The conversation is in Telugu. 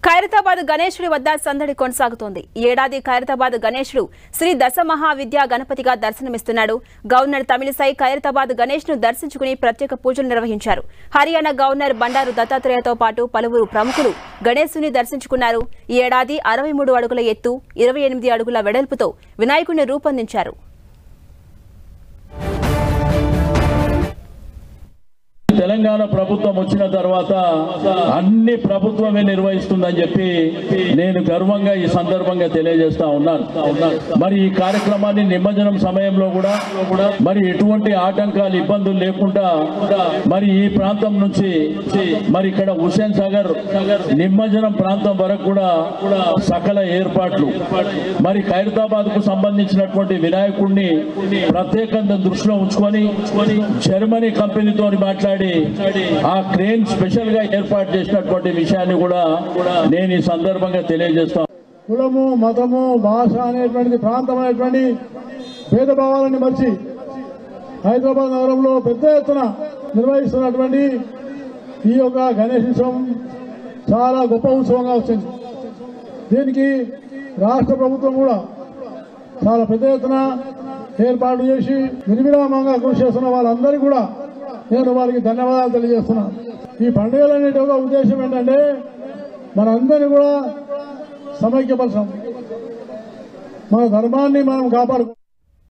ఖైరతాబాద్ గణేశుడి వద్ద సందడి కొనసాగుతోంది ఈ ఏడాది ఖైరతాబాద్ గణేశుడు శ్రీ దశ మహావిద్యా గణపతిగా దర్శనమిస్తున్నాడు గవర్నర్ తమిళిసై ఖైరతాబాద్ గణేష్ ను దర్శించుకుని ప్రత్యేక పూజలు నిర్వహించారు హర్యానా గవర్నర్ బండారు దత్తాత్రేయతో పాటు పలువురు ప్రముఖులు గణేశుని దర్శించుకున్నారు ఈ ఏడాది అరవై మూడు అడుగుల ఎత్తు ఇరవై ఎనిమిది అడుగుల వెడల్పుతో వినాయకుడిని రూపొందించారు తెలంగాణ ప్రభుత్వం వచ్చిన తర్వాత అన్ని ప్రభుత్వమే నిర్వహిస్తుందని చెప్పి నేను గర్వంగా ఈ సందర్భంగా తెలియజేస్తా ఉన్నాను మరి ఈ కార్యక్రమాన్ని నిమజ్జనం సమయంలో కూడా మరి ఎటువంటి ఆటంకాలు ఇబ్బందులు లేకుండా మరి ఈ ప్రాంతం నుంచి మరి ఇక్కడ హుస్సేన్ సాగర్ నిమజ్జనం ప్రాంతం వరకు కూడా సకల ఏర్పాట్లు మరి ఖైరతాబాద్ కు సంబంధించినటువంటి వినాయకుడిని ప్రత్యేకంగా దృష్టిలో ఉంచుకొని జర్మనీ కంపెనీతో మాట్లాడి ఆ క్రేన్ స్పెషల్ గా ఏర్పాటు చేసినటువంటి విషయాన్ని కూడా నేను ఈ సందర్భంగా తెలియజేస్తాను కులము మతము భాష అనేటువంటి ప్రాంతం అనేటువంటి భేదభావాలని మర్చి హైదరాబాద్ నగరంలో పెద్ద ఎత్తున నిర్వహిస్తున్నటువంటి ఈ యొక్క గణేష్ ఉత్సవం చాలా గొప్ప ఉత్సవంగా వచ్చింది దీనికి రాష్ట్ర ప్రభుత్వం కూడా చాలా పెద్ద ఎత్తున ఏర్పాటు చేసి నిర్విరామంగా కృషి చేస్తున్న వాళ్ళందరికీ కూడా నేను వారికి ధన్యవాదాలు తెలియజేస్తున్నాను ఈ పండుగలన్నిటి యొక్క ఉద్దేశం ఏంటంటే మనందరినీ కూడా సమైక్యపరచడం మన ధర్మాన్ని మనం కాపాడుకో